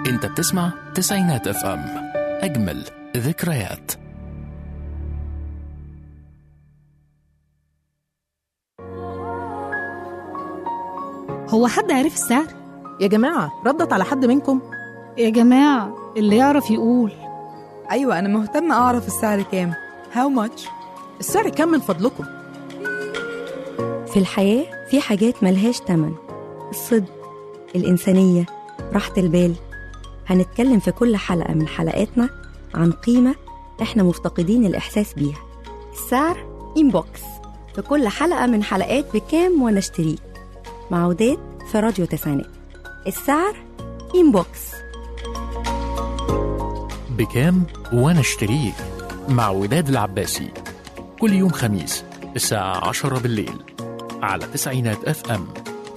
انت بتسمع تسعينات اف ام اجمل ذكريات هو حد عرف السعر؟ يا جماعة ردت على حد منكم؟ يا جماعة اللي يعرف يقول أيوة أنا مهتمة أعرف السعر كام How much؟ السعر كام من فضلكم؟ في الحياة في حاجات ملهاش تمن الصدق الإنسانية راحة البال هنتكلم في كل حلقة من حلقاتنا عن قيمة إحنا مفتقدين الإحساس بيها السعر إنبوكس في كل حلقة من حلقات بكام وأنا اشتريك مع وداد في راديو تسعينات السعر إنبوكس بكام وانا اشتريك مع وداد العباسي كل يوم خميس الساعة عشرة بالليل على تسعينات اف ام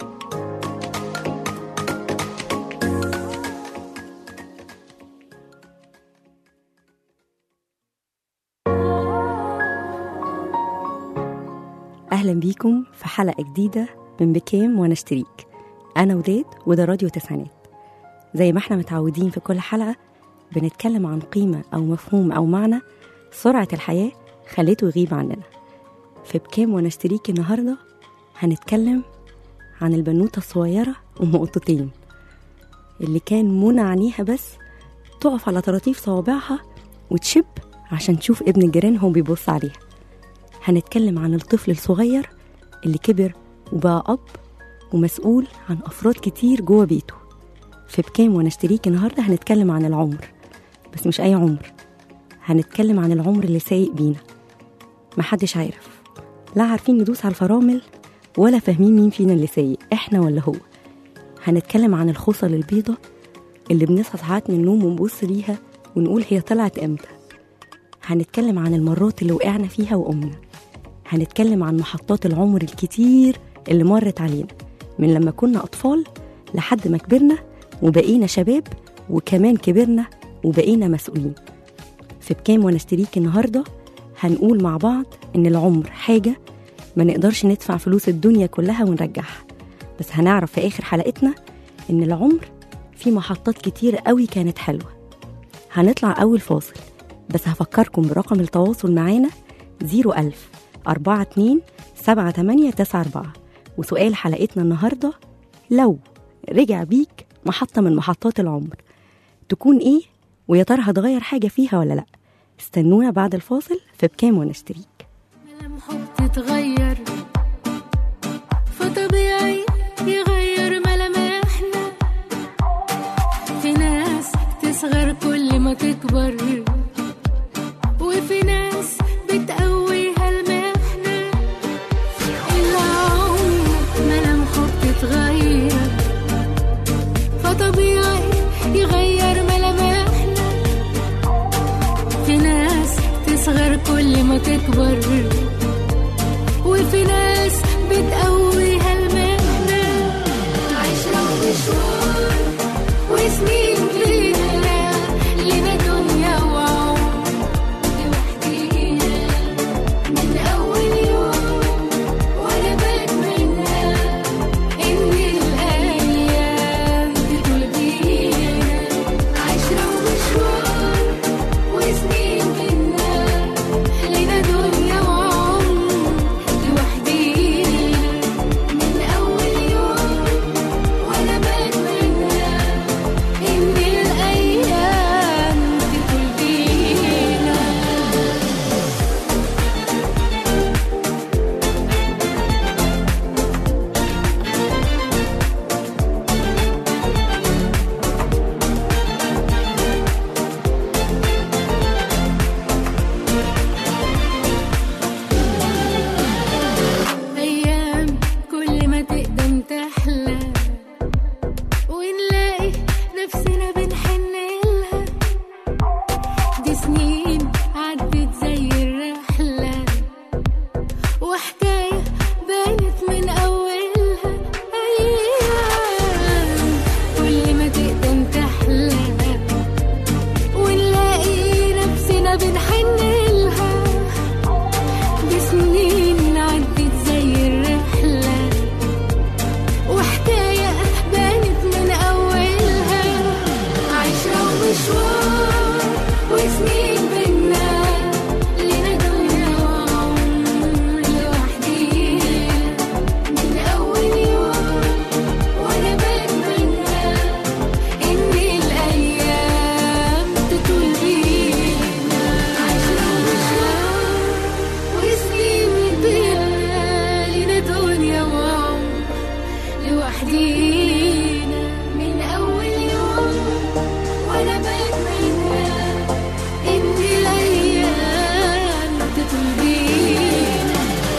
أهلا بيكم في حلقة جديدة من بكام وأنا اشتريك أنا وداد وده راديو تسعينات زي ما احنا متعودين في كل حلقة بنتكلم عن قيمة أو مفهوم أو معنى سرعة الحياة خليته يغيب عننا في بكام وأنا اشتريك النهاردة هنتكلم عن البنوتة الصغيرة أم قطتين اللي كان منى عينيها بس تقف على طراطيف صوابعها وتشب عشان تشوف ابن الجيران هو بيبص عليها هنتكلم عن الطفل الصغير اللي كبر وبقى أب ومسؤول عن أفراد كتير جوه بيته في بكام وأنا اشتريك النهاردة هنتكلم عن العمر بس مش أي عمر هنتكلم عن العمر اللي سايق بينا محدش عارف لا عارفين ندوس على الفرامل ولا فاهمين مين فينا اللي سايق احنا ولا هو هنتكلم عن الخصل البيضة اللي بنصحى ساعات من النوم ونبص ليها ونقول هي طلعت امتى هنتكلم عن المرات اللي وقعنا فيها وقمنا هنتكلم عن محطات العمر الكتير اللي مرت علينا من لما كنا أطفال لحد ما كبرنا وبقينا شباب وكمان كبرنا وبقينا مسؤولين في بكام وانا اشتريك النهارده هنقول مع بعض ان العمر حاجه ما نقدرش ندفع فلوس الدنيا كلها ونرجعها بس هنعرف في اخر حلقتنا ان العمر في محطات كتير قوي كانت حلوه هنطلع اول فاصل بس هفكركم برقم التواصل معانا 01000 42 7894 وسؤال حلقتنا النهارده لو رجع بيك محطة من محطات العمر تكون ايه ويا ترى هتغير حاجة فيها ولا لا استنونا بعد الفاصل في بكام ونشتريك ملامحه بتتغير فطبيعي يغير ملامحنا في ناس تصغر كل ما تكبر وفي ناس بتقويها المحنة العمر ملامحه بتتغير فطبيعي يغير ملامحنا في ناس تصغر كل ما تكبر وفي ناس بتقويها المهنة عشرة ومشوار وسنين لينا لنا دنيا وعمر لوحدينا من أول يوم وأنا بتمنى إن الأيام تطول بينا عشرة ومشوار وسنين منا لنا دنيا وعمر لوحدينا من أول يوم وأنا بتمنى إن الأيام تطول بينا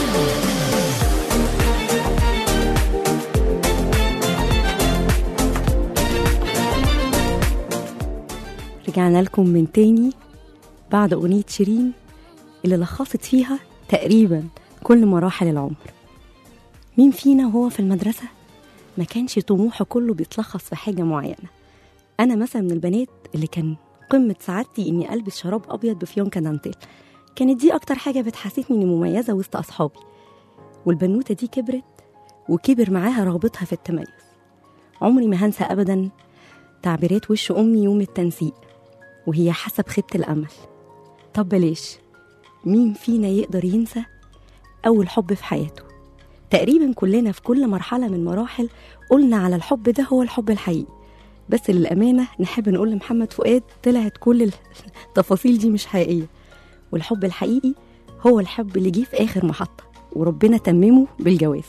رجعنا لكم من تاني بعد أغنية شيرين اللي لخصت فيها تقريبا كل مراحل العمر مين فينا وهو في المدرسة ما كانش طموحه كله بيتلخص في حاجة معينة أنا مثلا من البنات اللي كان قمة سعادتي إني ألبس شراب أبيض بفيونكة دانتيل كانت دي أكتر حاجة بتحسسني إني مميزة وسط أصحابي والبنوتة دي كبرت وكبر معاها رغبتها في التميز عمري ما هنسى أبدا تعبيرات وش أمي يوم التنسيق وهي حسب خيبة الأمل طب بلاش مين فينا يقدر ينسى أول حب في حياته تقريبا كلنا في كل مرحلة من مراحل قلنا على الحب ده هو الحب الحقيقي بس للأمانة نحب نقول لمحمد فؤاد طلعت كل التفاصيل دي مش حقيقية والحب الحقيقي هو الحب اللي جه في آخر محطة وربنا تممه بالجواز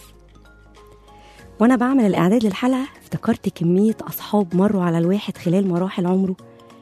وأنا بعمل الإعداد للحلقة افتكرت كمية أصحاب مروا على الواحد خلال مراحل عمره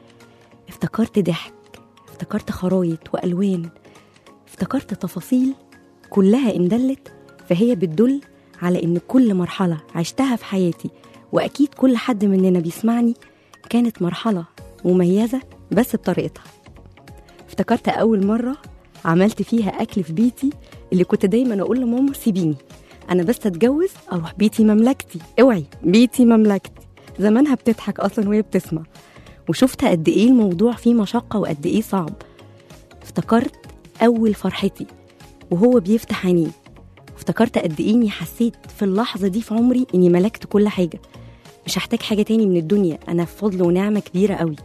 افتكرت ضحك افتكرت خرايط وألوان افتكرت تفاصيل كلها إن دلت فهي بتدل على إن كل مرحلة عشتها في حياتي وأكيد كل حد مننا بيسمعني كانت مرحلة مميزة بس بطريقتها افتكرت أول مرة عملت فيها أكل في بيتي اللي كنت دايما أقول لماما سيبيني أنا بس أتجوز أروح بيتي مملكتي اوعي بيتي مملكتي زمانها بتضحك أصلا وهي بتسمع وشفت قد إيه الموضوع فيه مشقة وقد إيه صعب افتكرت أول فرحتي وهو بيفتح عينيه افتكرت قد إيه إني حسيت في اللحظة دي في عمري إني ملكت كل حاجة مش هحتاج حاجة تاني من الدنيا أنا في فضل ونعمة كبيرة قوي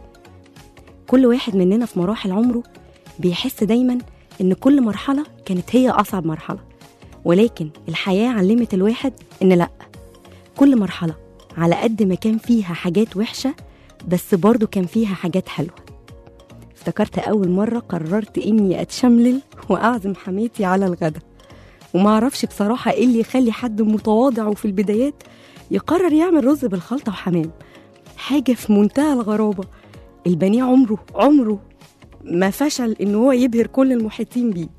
كل واحد مننا في مراحل عمره بيحس دايما إن كل مرحلة كانت هي أصعب مرحلة ولكن الحياة علمت الواحد إن لأ كل مرحلة على قد ما كان فيها حاجات وحشة بس برضو كان فيها حاجات حلوة افتكرت أول مرة قررت إني أتشملل وأعزم حماتي على الغدا ومعرفش بصراحة إيه اللي يخلي حد متواضع وفي البدايات يقرر يعمل رز بالخلطة وحمام حاجة في منتهى الغرابة البنيه عمره عمره ما فشل إن هو يبهر كل المحيطين بيه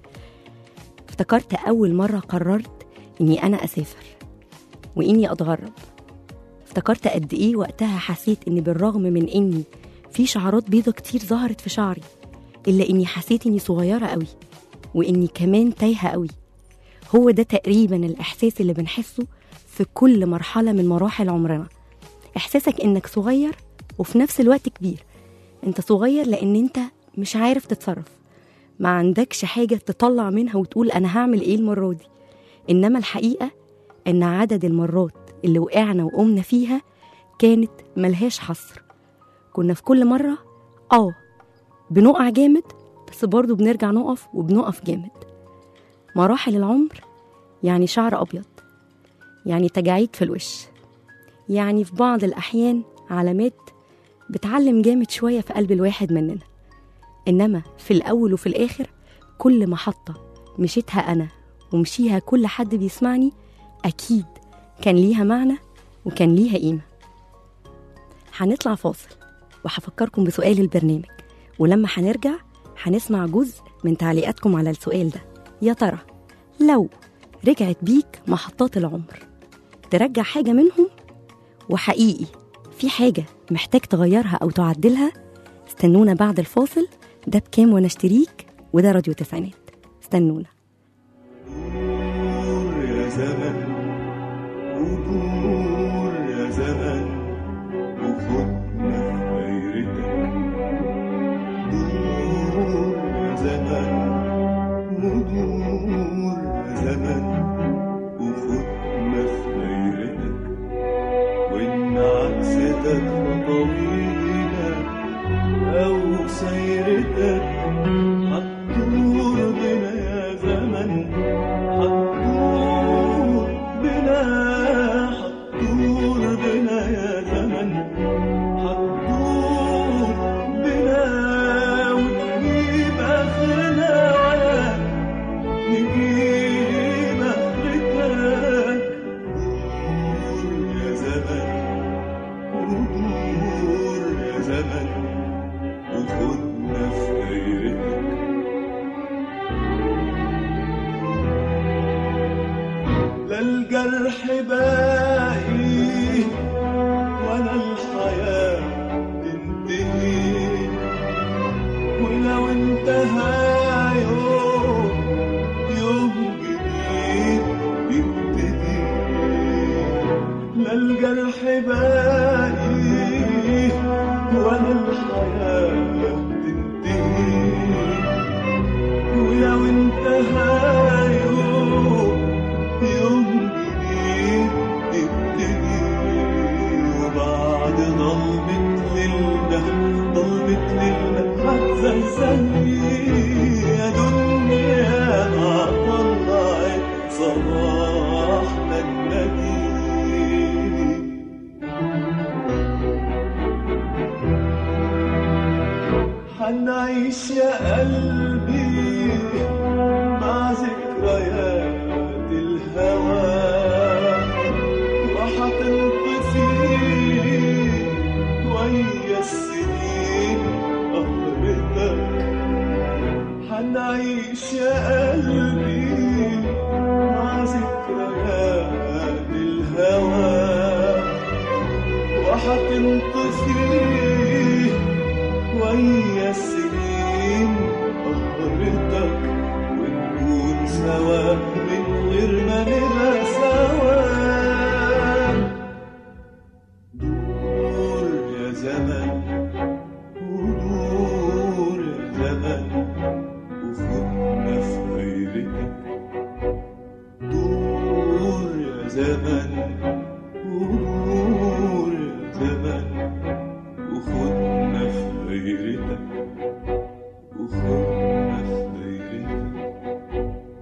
افتكرت أول مرة قررت إني أنا أسافر وإني أتغرب افتكرت قد إيه وقتها حسيت إن بالرغم من إني في شعرات بيضة كتير ظهرت في شعري إلا إني حسيت إني صغيرة قوي وإني كمان تايهة قوي هو ده تقريبا الإحساس اللي بنحسه في كل مرحلة من مراحل عمرنا إحساسك إنك صغير وفي نفس الوقت كبير أنت صغير لأن أنت مش عارف تتصرف ما عندكش حاجة تطلع منها وتقول أنا هعمل إيه المرة دي إنما الحقيقة إن عدد المرات اللي وقعنا وقمنا فيها كانت ملهاش حصر كنا في كل مرة آه بنقع جامد بس برضه بنرجع نقف وبنقف جامد مراحل العمر يعني شعر أبيض يعني تجاعيد في الوش يعني في بعض الأحيان علامات بتعلم جامد شوية في قلب الواحد مننا إنما في الأول وفي الآخر كل محطة مشيتها أنا ومشيها كل حد بيسمعني أكيد كان ليها معنى وكان ليها قيمة هنطلع فاصل وهفكركم بسؤال البرنامج ولما هنرجع هنسمع جزء من تعليقاتكم على السؤال ده يا ترى لو رجعت بيك محطات العمر ترجع حاجة منهم وحقيقي في حاجة محتاج تغيرها أو تعدلها استنونا بعد الفاصل ده بكام وانا اشتريك وده راديو تسعينات استنونا دور يا زمن ودور يا زمن وخدنا في غيرتك دور يا زمن ودور يا زمن وخدنا في غيرتك وإن عكستك خطوينا أو سيرتك هتدور بنا يا زمن هتدور بنا هتدور بنا يا زمن هتدور بنا ونجيب آخرنا ولا نجيب آخرتك دور يا زمن وخدنا في غيرتك لا الجرح باقي ولا الحياة تنتهي ولو انتهى يوم يوم جديد يبتدي لا الجرح باقي ولا الحياة تنتهي ولو انتهى يوم يوم جديد يبتدي وبعد ضلمة ليلنا ضلمة ليلنا هتزلزلني يا دنيا ما طلعت صباحنا النديد حنعيش يا قلبي مع ذكريات الهوى وحتنطفي ويا السنين قهرتك حنعيش يا قلبي مع ذكريات الهوى وحتنطفي ويا السنين قهرتك ونكون سوا من غير ما نبقى سوا دور يا زمن ودور يا زمن وخدنا في غيرتك دور يا زمن ودور يا زمن وخدنا في غيرتك وخدنا في غيرتك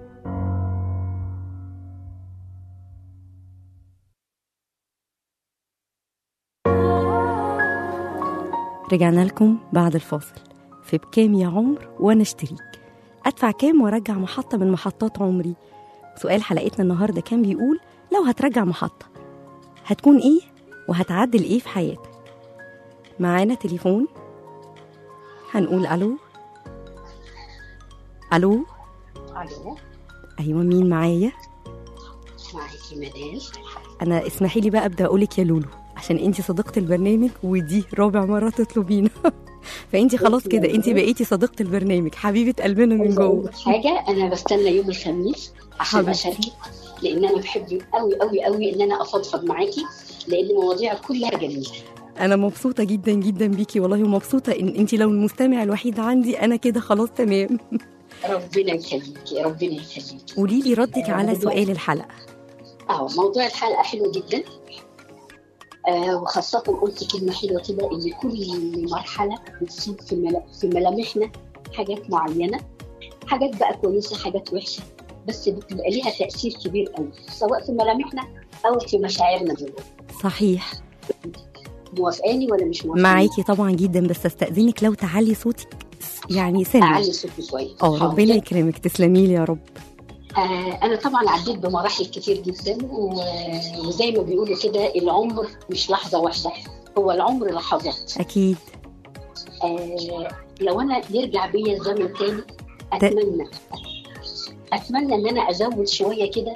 رجعنا لكم بعد الفاصل في بكام يا عمر وانا اشتريك ادفع كام وارجع محطه من محطات عمري سؤال حلقتنا النهارده كان بيقول لو هترجع محطه هتكون ايه وهتعدل ايه في حياتك معانا تليفون هنقول الو الو الو ايوه مين معايا معاكي مدام انا اسمحي لي بقى ابدا اقولك يا لولو عشان انت صديقه البرنامج ودي رابع مره تطلبينا فانت خلاص كده انت بقيتي صديقه البرنامج حبيبه قلبنا من جوه حاجه انا بستنى يوم الخميس عشان حبيبتي. اشاركك لان انا بحب قوي قوي قوي ان انا افضفض معاكي لان مواضيع كلها جميله انا مبسوطه جدا جدا بيكي والله ومبسوطه ان انت لو المستمع الوحيد عندي انا كده خلاص تمام ربنا يخليكي ربنا يخليكي قولي لي ردك على سؤال الحلقه اه موضوع الحلقه حلو جدا آه وخاصة قلت كلمة حلوة كده إن كل مرحلة بتسيب في, ملا... في ملامحنا حاجات معينة حاجات بقى كويسة حاجات وحشة بس بتبقى ليها تأثير كبير قوي سواء في ملامحنا أو في مشاعرنا جوه صحيح موافقاني ولا مش موافقاني؟ معاكي طبعا جدا بس استاذنك لو تعلي صوتك يعني سنه أعلي صوتي شوية اه حاضر. ربنا يكرمك تسلمي لي يا رب آه أنا طبعا عديت بمراحل كتير جدا و- وزي ما بيقولوا كده العمر مش لحظة واحدة هو العمر لحظات اكيد آه لو انا يرجع بيا الزمن تاني اتمنى اتمنى ان انا ازود شويه كده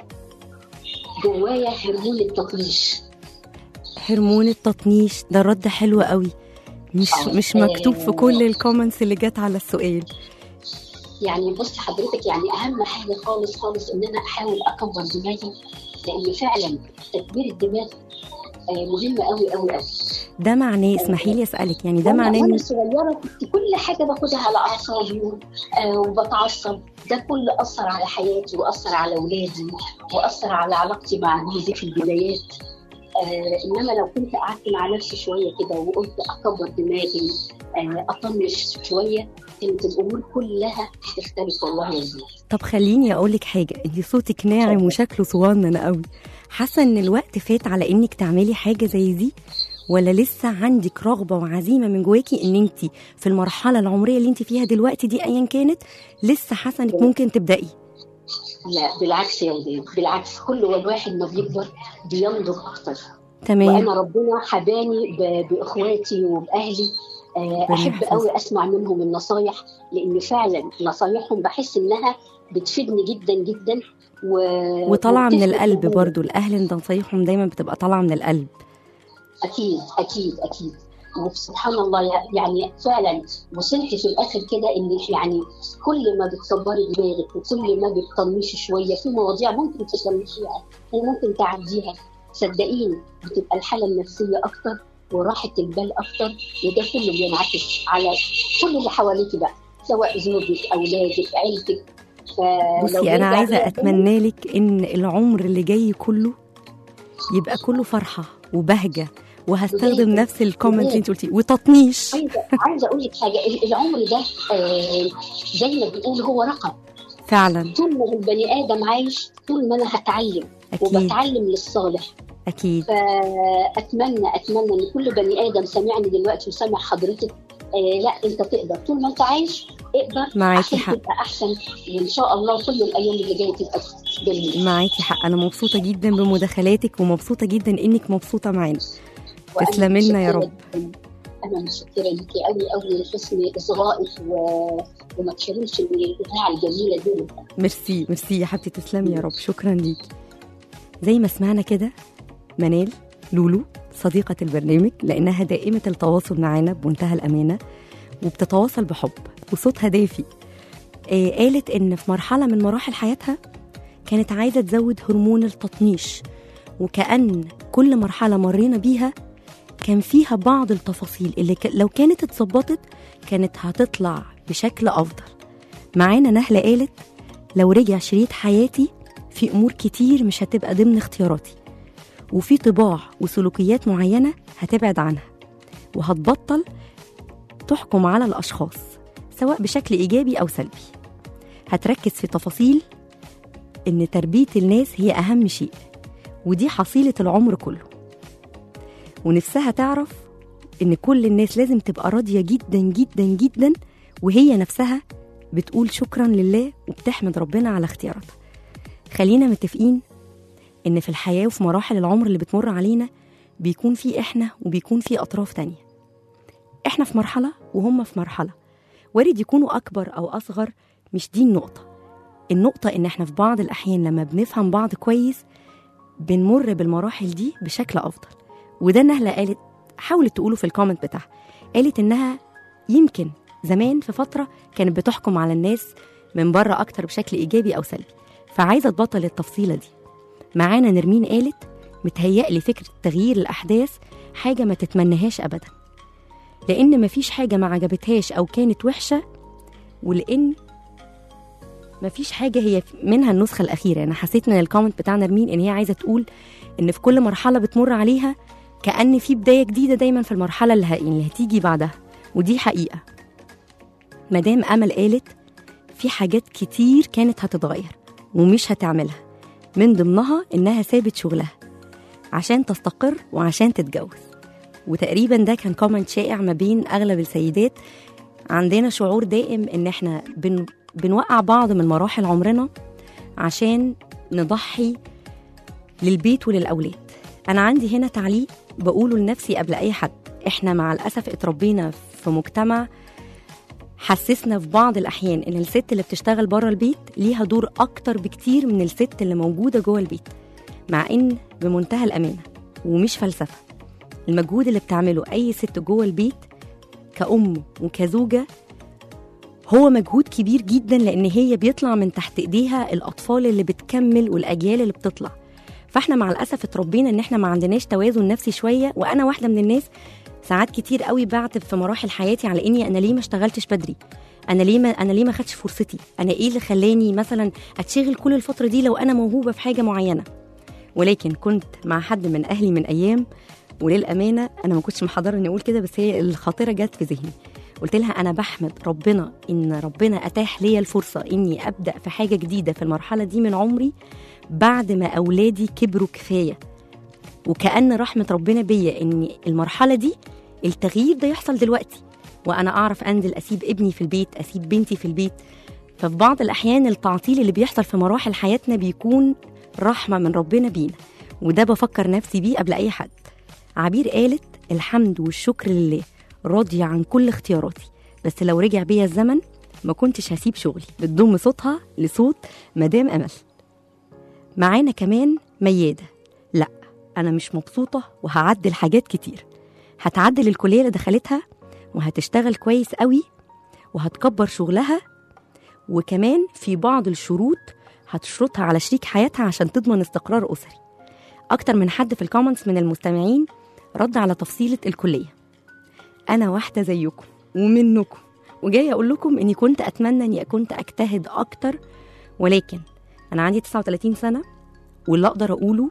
جوايا هرمون التطنيش هرمون التطنيش ده رد حلو قوي مش آه. مش مكتوب في كل الكومنتس اللي جت على السؤال يعني بص حضرتك يعني اهم حاجه خالص خالص ان انا احاول اكبر دماغي لان فعلا تكبير الدماغ آه مهمه قوي قوي قوي ده معناه اسمحي لي اسالك يعني ده وأنا- معناه وانا ان صغيره كنت كل حاجه باخدها على اعصابي آه وبتعصب ده كله اثر على حياتي واثر على اولادي واثر على علاقتي مع جوزي في البدايات آه انما لو كنت قعدت مع نفسي شويه كده وقلت اكبر دماغي آه اطنش شويه كانت الامور كلها هتختلف والله يا زياد طب خليني اقول لك حاجه انت صوتك ناعم وشكله صغنن قوي حاسه ان الوقت فات على انك تعملي حاجه زي دي ولا لسه عندك رغبه وعزيمه من جواكي ان انت في المرحله العمريه اللي انت فيها دلوقتي دي ايا كانت لسه حاسه انك ممكن تبداي لا بالعكس يا ولاد بالعكس كل والواحد ما بيكبر بينضج اكتر تمام وانا ربنا حباني ب- باخواتي وباهلي آه، ربنا احب يحفظك. قوي اسمع منهم النصايح لان فعلا نصايحهم بحس انها بتفيدني جدا جدا و... وطالعه من وبتفرق القلب معايا. برضو الاهل نصايحهم دايما بتبقى طالعه من القلب اكيد اكيد اكيد وسبحان الله يع- يعني فعلا وصلت في الاخر كده ان يعني كل ما بتصبري دماغك وكل ما بتطنشي شويه في مواضيع ممكن تطنشيها وممكن تعديها صدقيني بتبقى الحاله النفسيه اكتر وراحه البال اكتر وده كله بينعكس على كل اللي حواليك بقى سواء زوجك اولادك عيلتك فلو بصي انا نرجع عايزه بيها اتمنى لك ان العمر اللي جاي كله يبقى كله فرحه وبهجه وهستخدم بداية- نفس الكومنت اللي بداية. انت قلتيه وتطنيش عايزه عايزه اقول لك حاجه ال- العمر ده آه، زي ما بيقول هو رقم فعلا طول ما البني ادم عايش طول ما انا هتعلم اكيد وبتعلم للصالح اكيد فاتمنى اتمنى ان كل بني ادم سامعني دلوقتي وسامع حضرتك آه لا انت تقدر طول ما انت عايش اقدر معاكي عشان حق. تبقى احسن وان شاء الله كل الايام اللي جايه تبقى جميله معاكي حق انا مبسوطه جدا بمداخلاتك ومبسوطه جدا انك مبسوطه معانا وأنا تسلمي لنا يا متشكرة رب. جداً. انا متشكره ليكي قوي قوي لحسن اصغائك و... وما تشيلوش من الاذاعه الجميله دي ميرسي ميرسي يا حبيبتي تسلمي يا رب شكرا ليكي زي ما سمعنا كده منال لولو صديقة البرنامج لأنها دائمة التواصل معانا بمنتهى الأمانة وبتتواصل بحب وصوتها دافي آه قالت إن في مرحلة من مراحل حياتها كانت عايزة تزود هرمون التطنيش وكأن كل مرحلة مرينا بيها كان فيها بعض التفاصيل اللي ك... لو كانت اتظبطت كانت هتطلع بشكل أفضل معانا نهلة قالت لو رجع شريط حياتي في أمور كتير مش هتبقى ضمن اختياراتي وفي طباع وسلوكيات معينة هتبعد عنها وهتبطل تحكم على الأشخاص سواء بشكل إيجابي أو سلبي هتركز في تفاصيل إن تربية الناس هي أهم شيء ودي حصيلة العمر كله ونفسها تعرف إن كل الناس لازم تبقى راضية جدا جدا جدا وهي نفسها بتقول شكرا لله وبتحمد ربنا على اختياراتها خلينا متفقين ان في الحياه وفي مراحل العمر اللي بتمر علينا بيكون في احنا وبيكون في اطراف تانية احنا في مرحله وهم في مرحله وارد يكونوا اكبر او اصغر مش دي النقطه النقطه ان احنا في بعض الاحيان لما بنفهم بعض كويس بنمر بالمراحل دي بشكل افضل وده نهله قالت حاولت تقوله في الكومنت بتاعها قالت انها يمكن زمان في فتره كانت بتحكم على الناس من بره اكتر بشكل ايجابي او سلبي فعايزه تبطل التفصيله دي معانا نرمين قالت متهيألي فكرة تغيير الأحداث حاجة ما تتمنهاش أبدا لأن مفيش حاجة ما عجبتهاش أو كانت وحشة ولأن مفيش حاجة هي منها النسخة الأخيرة أنا حسيت من الكومنت بتاع نرمين إن هي عايزة تقول إن في كل مرحلة بتمر عليها كأن في بداية جديدة دايما في المرحلة اللي, ه... اللي هتيجي بعدها ودي حقيقة مدام أمل قالت في حاجات كتير كانت هتتغير ومش هتعملها من ضمنها إنها سابت شغلها عشان تستقر وعشان تتجوز وتقريبا ده كان كومنت شائع ما بين أغلب السيدات عندنا شعور دائم إن إحنا بن بنوقع بعض من مراحل عمرنا عشان نضحي للبيت وللأولاد أنا عندي هنا تعليق بقوله لنفسي قبل أي حد إحنا مع الأسف اتربينا في مجتمع حسسنا في بعض الأحيان إن الست اللي بتشتغل بره البيت ليها دور أكتر بكتير من الست اللي موجودة جوه البيت مع إن بمنتهى الأمانة ومش فلسفة المجهود اللي بتعمله أي ست جوه البيت كأم وكزوجة هو مجهود كبير جدا لأن هي بيطلع من تحت إيديها الأطفال اللي بتكمل والأجيال اللي بتطلع فاحنا مع الأسف اتربينا إن احنا ما عندناش توازن نفسي شوية وأنا واحدة من الناس ساعات كتير قوي بعتب في مراحل حياتي على اني انا ليه ما اشتغلتش بدري انا ليه ما انا ليه ما خدتش فرصتي انا ايه اللي خلاني مثلا اتشغل كل الفتره دي لو انا موهوبه في حاجه معينه ولكن كنت مع حد من اهلي من ايام وللامانه انا ما كنتش محضره اني اقول كده بس هي الخاطره جت في ذهني قلت لها انا بحمد ربنا ان ربنا اتاح لي الفرصه اني ابدا في حاجه جديده في المرحله دي من عمري بعد ما اولادي كبروا كفايه وكأن رحمة ربنا بيا إن المرحلة دي التغيير ده يحصل دلوقتي وأنا أعرف أنزل أسيب ابني في البيت أسيب بنتي في البيت ففي بعض الأحيان التعطيل اللي بيحصل في مراحل حياتنا بيكون رحمة من ربنا بينا وده بفكر نفسي بيه قبل أي حد عبير قالت الحمد والشكر لله راضية عن كل اختياراتي بس لو رجع بيا الزمن ما كنتش هسيب شغلي بتضم صوتها لصوت مدام أمل معانا كمان ميادة لا أنا مش مبسوطة وهعدل حاجات كتير هتعدل الكلية اللي دخلتها وهتشتغل كويس قوي وهتكبر شغلها وكمان في بعض الشروط هتشرطها على شريك حياتها عشان تضمن استقرار أسري أكتر من حد في الكومنتس من المستمعين رد على تفصيلة الكلية أنا واحدة زيكم ومنكم وجاية أقول لكم إني كنت أتمنى إني كنت أجتهد أكتر ولكن أنا عندي 39 سنة واللي أقدر أقوله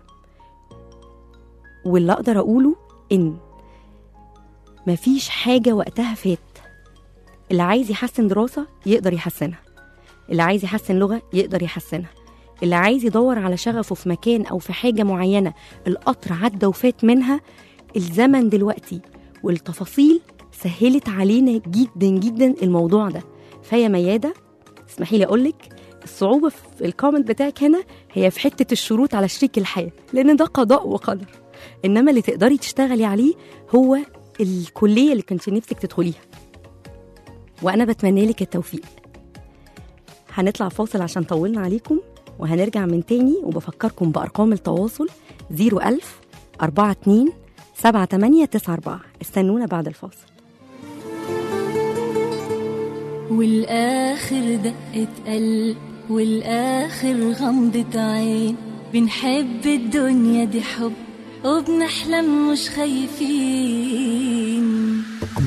واللي أقدر أقوله إن مفيش حاجة وقتها فات اللي عايز يحسن دراسة يقدر يحسنها اللي عايز يحسن لغة يقدر يحسنها اللي عايز يدور على شغفه في مكان أو في حاجة معينة القطر عدى وفات منها الزمن دلوقتي والتفاصيل سهلت علينا جدا جدا الموضوع ده فيا ميادة اسمحي لي أقولك الصعوبة في الكومنت بتاعك هنا هي في حتة الشروط على شريك الحياة لأن ده قضاء وقدر إنما اللي تقدري تشتغلي عليه هو الكلية اللي كنت نفسك تدخليها وأنا بتمنى لك التوفيق هنطلع فاصل عشان طولنا عليكم وهنرجع من تاني وبفكركم بأرقام التواصل 01000 42 7894 استنونا بعد الفاصل والآخر دقة قلب والآخر غمضة عين بنحب الدنيا دي حب وبنحلم مش خايفين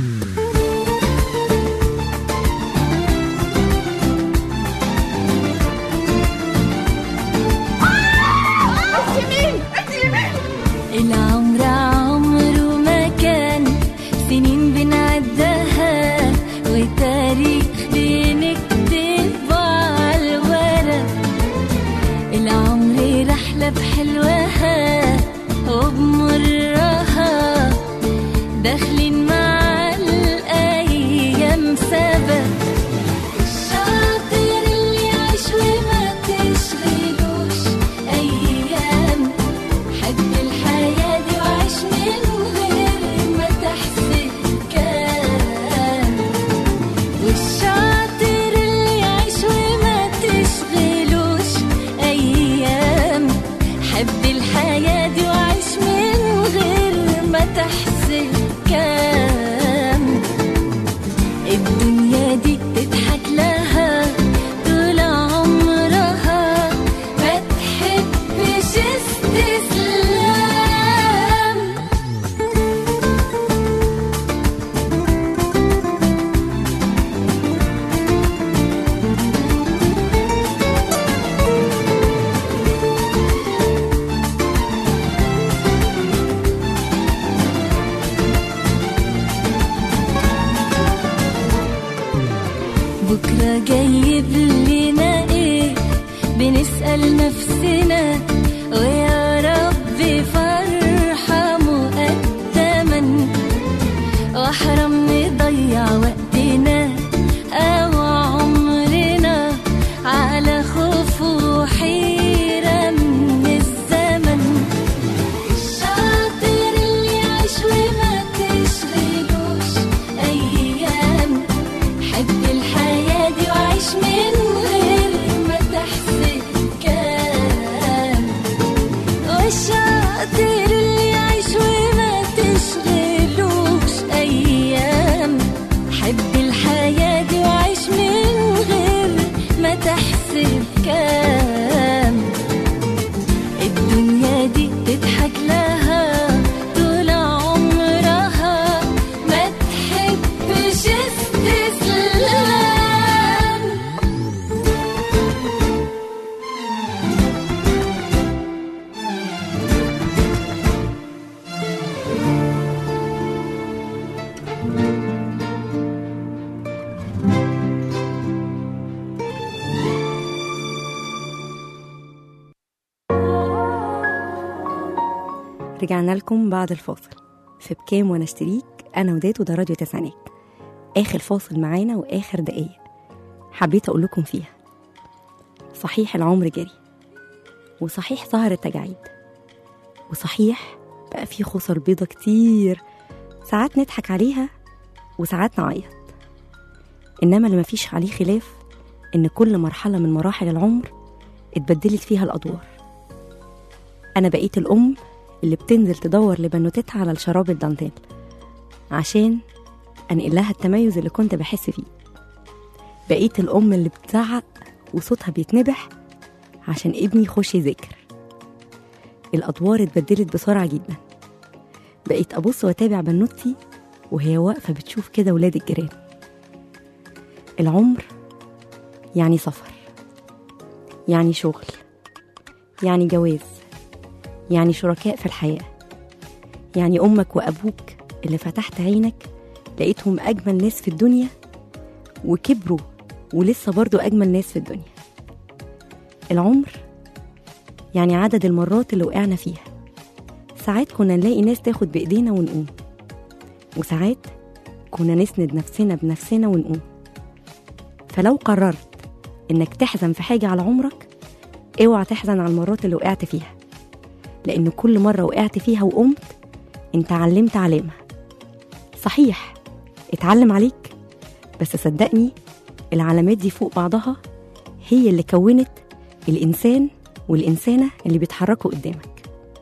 العمر عمره ما كان سنين بنعدها وتاريخ بنكتبه على الورق العمر رحلة بحلوها وبمرها داخلين مع الأيام سبق الشاطر اللي يعيش وما تشغلوش أيام حب الحياة دي وعيش من غير ما تحسب كام والشاطر اللي يعيش وما تشغلوش أيام حب الحياة دي وعيش من غير ما تحسب كام الدنيا دي تضحك لها طول عمرها ما تحبش استسلام بكرة جايب لنا ايه بنسأل نفسنا ويا رب فرحة مقدما واحرم نضيع وقتنا او عمرنا على خوف وحيرة من الزمن الشاطر اللي يعيش وما تشغلوش ايام حب الحياة دي وعيش من غير ما تحسب كام والشاطر اللي يعيش وما تشغلوش أيام حب الحياة دي وعيش من غير ما تحسب كام الدنيا دي تضحك لها طول عمرها ما تحبش استسلام رجعنا لكم بعد الفاصل في بكام وانا اشتريك انا وداد وده راديو تسعينات اخر فاصل معانا واخر دقايق حبيت اقول لكم فيها صحيح العمر جري وصحيح ظهر التجاعيد وصحيح بقى في خصل بيضة كتير ساعات نضحك عليها وساعات نعيط إنما اللي مفيش عليه خلاف إن كل مرحلة من مراحل العمر اتبدلت فيها الأدوار أنا بقيت الأم اللي بتنزل تدور لبنوتتها على الشراب الدانتيل عشان أنقل لها التميز اللي كنت بحس فيه بقيت الأم اللي بتزعق وصوتها بيتنبح عشان ابني يخش يذاكر الأدوار اتبدلت بسرعة جدا بقيت أبص وأتابع بنوتي وهي واقفة بتشوف كده ولاد الجيران العمر يعني سفر يعني شغل يعني جواز يعني شركاء في الحياة يعني أمك وأبوك اللي فتحت عينك لقيتهم أجمل ناس في الدنيا وكبروا ولسه برضو أجمل ناس في الدنيا العمر يعني عدد المرات اللي وقعنا فيها ساعات كنا نلاقي ناس تاخد بإيدينا ونقوم وساعات كنا نسند نفسنا بنفسنا ونقوم فلو قررت إنك تحزن في حاجة على عمرك اوعى تحزن على المرات اللي وقعت فيها لأن كل مرة وقعت فيها وقمت انت علمت علامة صحيح اتعلم عليك بس صدقني العلامات دي فوق بعضها هي اللي كونت الإنسان والإنسانة اللي بيتحركوا قدامك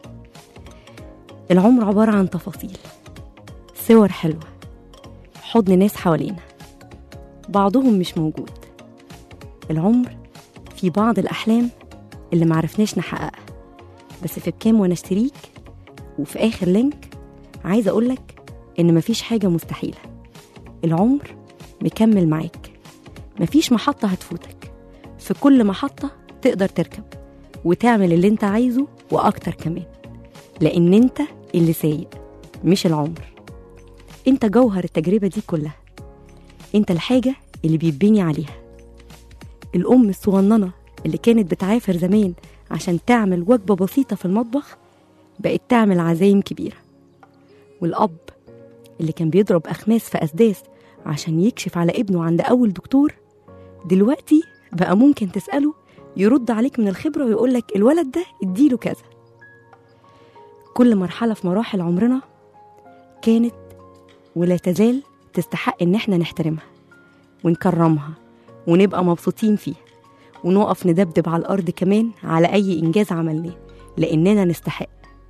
العمر عبارة عن تفاصيل صور حلوة حضن ناس حوالينا بعضهم مش موجود العمر في بعض الأحلام اللي معرفناش نحققها بس في بكام وانا اشتريك وفي آخر لينك عايزة أقولك إن مفيش حاجة مستحيلة العمر مكمل معاك مفيش محطة هتفوتك في كل محطة تقدر تركب وتعمل اللي انت عايزه وأكتر كمان لأن انت اللي سايق مش العمر انت جوهر التجربة دي كلها انت الحاجة اللي بيتبني عليها الأم الصغننة اللي كانت بتعافر زمان عشان تعمل وجبة بسيطة في المطبخ بقت تعمل عزايم كبيرة والأب اللي كان بيضرب أخماس في أسداس عشان يكشف على ابنه عند أول دكتور دلوقتي بقى ممكن تسأله يرد عليك من الخبرة ويقولك الولد ده اديله كذا كل مرحلة في مراحل عمرنا كانت ولا تزال تستحق إن احنا نحترمها ونكرمها ونبقى مبسوطين فيها ونقف ندبدب على الأرض كمان على أي إنجاز عملناه لأننا نستحق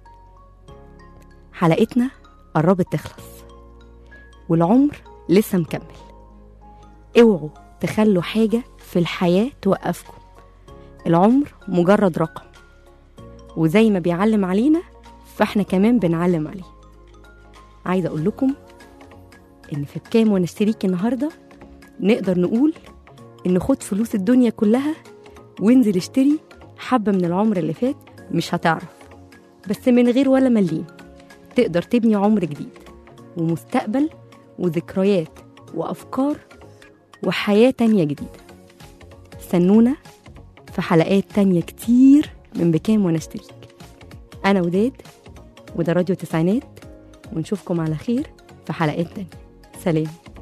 حلقتنا قربت تخلص والعمر لسه مكمل اوعوا تخلوا حاجة في الحياة توقفكم العمر مجرد رقم وزي ما بيعلم علينا فاحنا كمان بنعلم عليه عايزة أقول لكم إن في بكام وأنا اشتريك النهاردة نقدر نقول إن خد فلوس الدنيا كلها وانزل اشتري حبة من العمر اللي فات مش هتعرف بس من غير ولا مليم تقدر تبني عمر جديد ومستقبل وذكريات وأفكار وحياة تانية جديدة استنونا في حلقات تانية كتير من بكام وانا اشتريك أنا وداد وده راديو تسعينات ونشوفكم على خير في حلقات تانية سلام